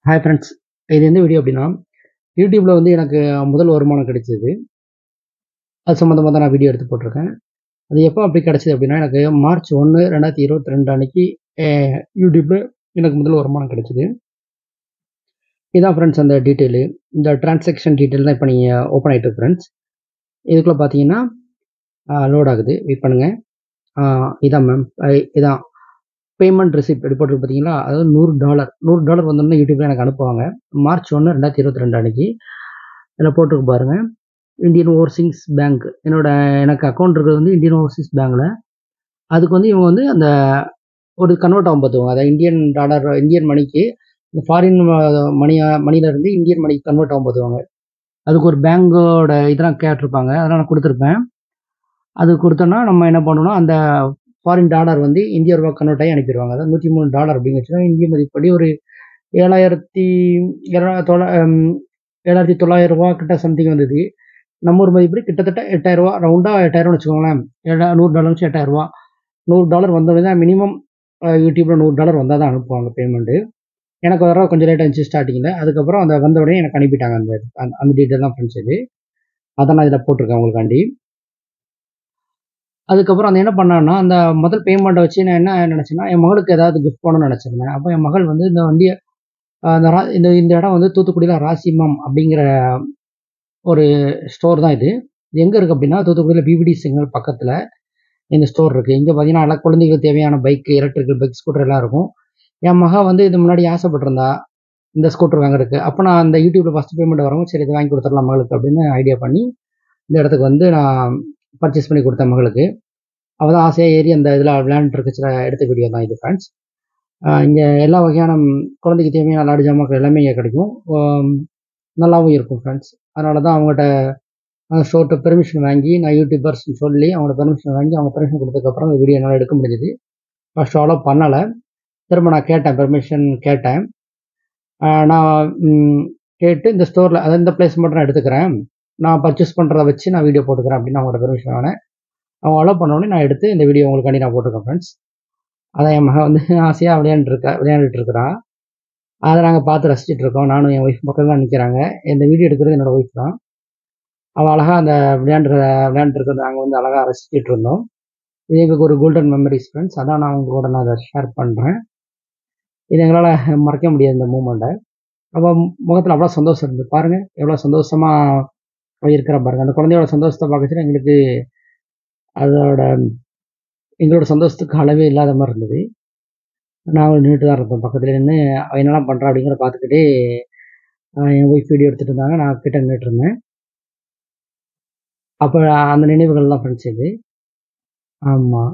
Hi friends இது எந்த video அப்படின்னா யூடியூப்பில் வந்து எனக்கு முதல் வருமானம் கிடைச்சது அது சம்மந்தமாக தான் நான் வீடியோ எடுத்து போட்டிருக்கேன் அது எப்போ அப்படி கிடச்சிது அப்படின்னா எனக்கு மார்ச் ஒன்று ரெண்டாயிரத்தி இருபத்தி ரெண்டு அன்னைக்கு அஹ், யூடியூப்பில் எனக்கு முதல் வருமானம் கிடைச்சிது இதான் ஃப்ரெண்ட்ஸ் அந்த டீட்டெயிலு இந்த டிரான்சாக்ஷன் டீட்டெயில் தான் இப்போ நீங்கள் ஓப்பன் ஆகிட்டு ஃப்ரெண்ட்ஸ் இதுக்குள்ளே பார்த்தீங்கன்னா லோட் ஆகுது வெயிட் பண்ணுங்கள் இதான் மேம் இதான் பேமெண்ட் ரிசிப்ட் எப்படி போட்டிருக்கு பார்த்தீங்களா அதாவது நூறு டாலர் நூறு டாலர் வந்தோம்னா யூடியூப்ல எனக்கு அனுப்புவாங்க மார்ச் ஒன்று ரெண்டாயிரத்தி இருபத்தி ரெண்டு அன்னைக்கு இதில் போட்டிருக்கு பாருங்க இந்தியன் ஓவர்சீஸ் பேங்க் என்னோட எனக்கு அக்கௌண்ட் இருக்கிறது வந்து இந்தியன் ஓவர்சீஸ் பேங்க்கில் அதுக்கு வந்து இவங்க வந்து அந்த ஒரு கன்வெர்ட் ஆகும் பார்த்துவாங்க அதாவது இந்தியன் டாலர் இந்தியன் மணிக்கு இந்த ஃபாரின் மணியா மணிலேருந்து இந்தியன் மணிக்கு கன்வெர்ட் ஆகும் பார்த்துவாங்க அதுக்கு ஒரு பேங்கோட இதெல்லாம் கேட்டிருப்பாங்க அதெல்லாம் நான் கொடுத்துருப்பேன் அது கொடுத்தோன்னா நம்ம என்ன பண்ணணும்னா அந்த ஃபாரின் டாலர் வந்து இந்திய ரூபா கன்வெர்ட் ஆகி அனுப்பிடுவாங்க அதாவது நூற்றி மூணு டாலர் அப்படிங்கிறச்சுன்னா இந்திய மதிப்படி ஒரு ஏழாயிரத்தி இரநூ- தொள்ளா ஹம், ஏழாயிரத்தி தொள்ளாயிரம் ரூபா கிட்ட சம்திங் வந்தது நம்ம ஊர் மதிப்படி கிட்டத்தட்ட எட்டாயிரம் ரூபா ரவுண்டாக எட்டாயிரம்னு வச்சுக்கோங்களேன் ஏழா நூறு டாலர் வச்சு எட்டாயிரம் ரூபா நூறு டாலர் வந்தோடனே தான் மினிமம் யூடியூப்பில் நூறு டாலர் வந்தால் தான் அனுப்புவாங்க பேமெண்ட்டு எனக்கு வர கொஞ்சம் லேட் ஆச்சு ஸ்டார்டிங்கில் அதுக்கப்புறம் அந்த வந்த உடனே எனக்கு அனுப்பிட்டாங்க அந்த அந்த- அந்த டீட்டெயில் தான் ஃப்ரெண்ட்ஸ் இது அதை நான் இதில் போட்டிருக்கேன் உங்களுக்காண்டி அதுக்கப்புறம் அந்த என்ன பண்ணான்னா அந்த முதல் பேமெண்ட்டை வச்சு நான் என்ன நினச்சேன்னா என் மகளுக்கு ஏதாவது கிஃப்ட் பண்ணணும்னு நினச்சிருந்தேன் அப்போ என் மகள் வந்து இந்த வண்டியை ஆஹ் இந்த ரா இந்த இந்த இடம் வந்து தூத்துக்குடியில் ராசிமம் அப்படிங்கிற ஒரு ஸ்டோர் தான் இது இது எங்கே இருக்குது அப்படின்னா தூத்துக்குடியில் பிபிடி சிக்னல் பக்கத்தில் இந்த ஸ்டோர் இருக்குது இங்கே பார்த்தீங்கன்னா எல்லா குழந்தைகளுக்கு தேவையான பைக் எலக்ட்ரிக்கல் பைக் ஸ்கூட்டர் எல்லாம் இருக்கும் என் மக வந்து இது முன்னாடி ஆசைப்பட்டிருந்தா இந்த ஸ்கூட்டர் வாங்குறதுக்கு அப்போ நான் அந்த யூடியூப்ல ஃபஸ்ட் பேமெண்ட் வரவும் சரி இது வாங்கி கொடுத்துடலாம் மகளுக்கு அப்படின்னு ஐடியா பண்ணி இந்த இடத்துக்கு வந்து நான் பர்ச்சேஸ் பண்ணி கொடுத்தேன் மகளுக்கு அவள் தான் ஆசையாக ஏறி அந்த இதில் விளையாண்டுட்டு இருக்க எடுத்த வீடியோ தான் இது ஃப்ரெண்ட்ஸ் இங்கே எல்லா வகையான ம், குழந்தைக்கு தேவையான விளையாடு ஜாமாக்கள் எல்லாமே இங்கே கிடைக்கும் ஆம், நல்லாவும் இருக்கும் ஃப்ரெண்ட்ஸ் அதனால தான் அவங்ககிட்ட அந்த ஷோர்ட்டு பெர்மிஷன் வாங்கி நான் யூடியூபர்ஸ் சொல்லி அவங்களோட பெர்மிஷன் வாங்கி அவங்க பெர்மிஷன் கொடுத்ததுக்கப்புறம் அந்த வீடியோ என்னால் எடுக்க முடிஞ்சது ஃபர்ஸ்ட் அலோவ் பண்ணலை திரும்ப நான் கேட்டேன் பெர்மிஷன் கேட்டேன் ஆஹ் நான் ம், கேட்டு இந்த ஸ்டோரில் அதாவது இந்த பிளேஸ் மட்டும் நான் எடுத்துக்கிறேன் நான் பர்ச்சேஸ் பண்ணுறத வச்சு நான் வீடியோ போட்டுக்கிறேன் அப்படின்னு அவங்களோட பெர்மிஷன் வாங்கினேன் அவங்க அலோவ் பண்ணோடனே நான் எடுத்து இந்த வீடியோ உங்களுக்காண்டி நான் போட்டிருக்கேன் ஃப்ரெண்ட்ஸ் அதை என் மகன் வந்து ஆசையாக விளையாண்டுருக்கா விளையாண்டுட்டு இருக்கிறா அதை நாங்கள் பார்த்து ரசிச்சிட்டு இருக்கோம் நானும் என் ஒய்ஃப் பக்கம் தான் நிற்கிறாங்க இந்த வீடியோ எடுக்கிறது என்னோட ஒய்ஃப் தான் அவள் அழகாக அந்த விளையாண்டுற விளையாண்டுருக்கிறத நாங்கள் வந்து அழகாக ரசிச்சிட்டு இருந்தோம் இது எங்களுக்கு ஒரு கோல்டன் மெமரிஸ் ஃப்ரெண்ட்ஸ் அதான் நான் உங்க கூட நான் அதை ஷேர் பண்ணுறேன் இது எங்களால் மறக்க முடியாது இந்த மூமெண்ட்டை அப்போ முகத்தில் அவ்வளோ சந்தோஷம் இருந்தது பாருங்கள் எவ்வளோ சந்தோஷமாக இருக்கிற பாருங்க அந்த குழந்தையோட சந்தோஷத்தை பார்க்கச்சுன்னா எங்களுக்கு அதோட எங்களோட சந்தோஷத்துக்கு அளவே இல்லாத மாதிரி இருந்தது நாங்கள் நின்றுட்டு தான் இருந்தோம் பக்கத்தில் நின்று அவ என்னெல்லாம் பண்ணுறா அப்படிங்கிற பார்த்துக்கிட்டே ஆஹ் என் ஒய்ஃப் வீடியோ எடுத்துகிட்டு இருந்தாங்க நான் கிட்ட நின்றுட்டு இருந்தேன் அப்போ அந்த நினைவுகள்லாம் ஃப்ரெண்ட்ஸ் இது ஆமாம்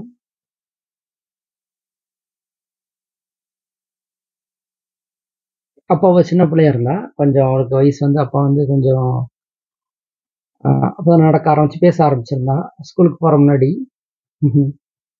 அப்போ அவள் சின்ன பிள்ளையா இருந்தா கொஞ்சம் அவளுக்கு வயசு வந்து அப்போ வந்து கொஞ்சம் அப்போ நடக்க ஆரம்பிச்சு பேச ஆரம்பிச்சிருந்தா ஸ்கூலுக்கு போகிற முன்னாடி ம்ஹும்.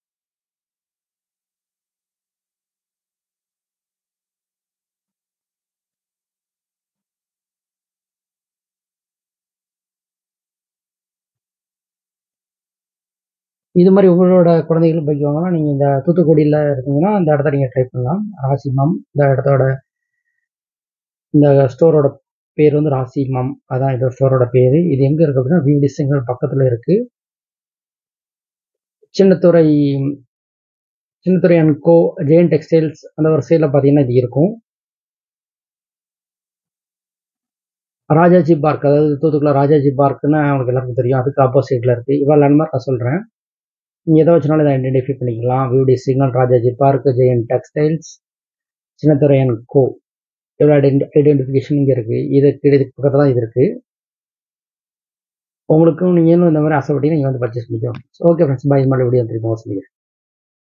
இது மாதிரி உங்களோட குழந்தைகள் பைக் வாங்கினா நீங்கள் இந்த தூத்துக்குடியில் இருக்கீங்கன்னா இந்த இடத்த நீங்கள் ட்ரை பண்ணலாம் ராசிமம் இந்த இடத்தோட இந்த ஸ்டோரோட பேர் வந்து ராசிமம் அதான் இந்த ஸ்டோரோட பேர் இது எங்கே இருக்குது அப்படின்னா விவிடி சிக்னல் பக்கத்தில் இருக்குது Chinnathurai Chinnathurai and co Jain textiles அந்த ஒரு சைடில் பார்த்தீங்கன்னா இது இருக்கும் ராஜாஜி பார்க் அதாவது தூத்துக்குள்ள ராஜாஜி பார்க்னு அவங்களுக்கு எல்லாருக்கும் தெரியும் அதுக்கு ஆப்போசிட்டில் இருக்குது இவ்வளோ லேண்ட்மார்க் நான் சொல்கிறேன் நீங்கள் எதை வச்சுனாலும் இதை ஐடென்டிஃபை பண்ணிக்கலாம் VVD signal Rajaji park Jain textiles Chinnathurai and co இவ்வளோ ஐடென்டி ஐடென்டிஃபிகேஷன் இங்கே இருக்குது இதுக்கு இதுக்கு பக்கத்தில் தான் இது இருக்குது உங்களுக்கும் நீங்களும் இந்த மாதிரி ஆசைப்பட்டீங்கன்னா நீங்கள் வந்து பர்ச்சேஸ் பண்ணிக்கலாம் ஓகே ஃப்ரெண்ட்ஸ் பாய் மாதிரி வீடியோ திரும்ப சொல்லிக்கிறேன்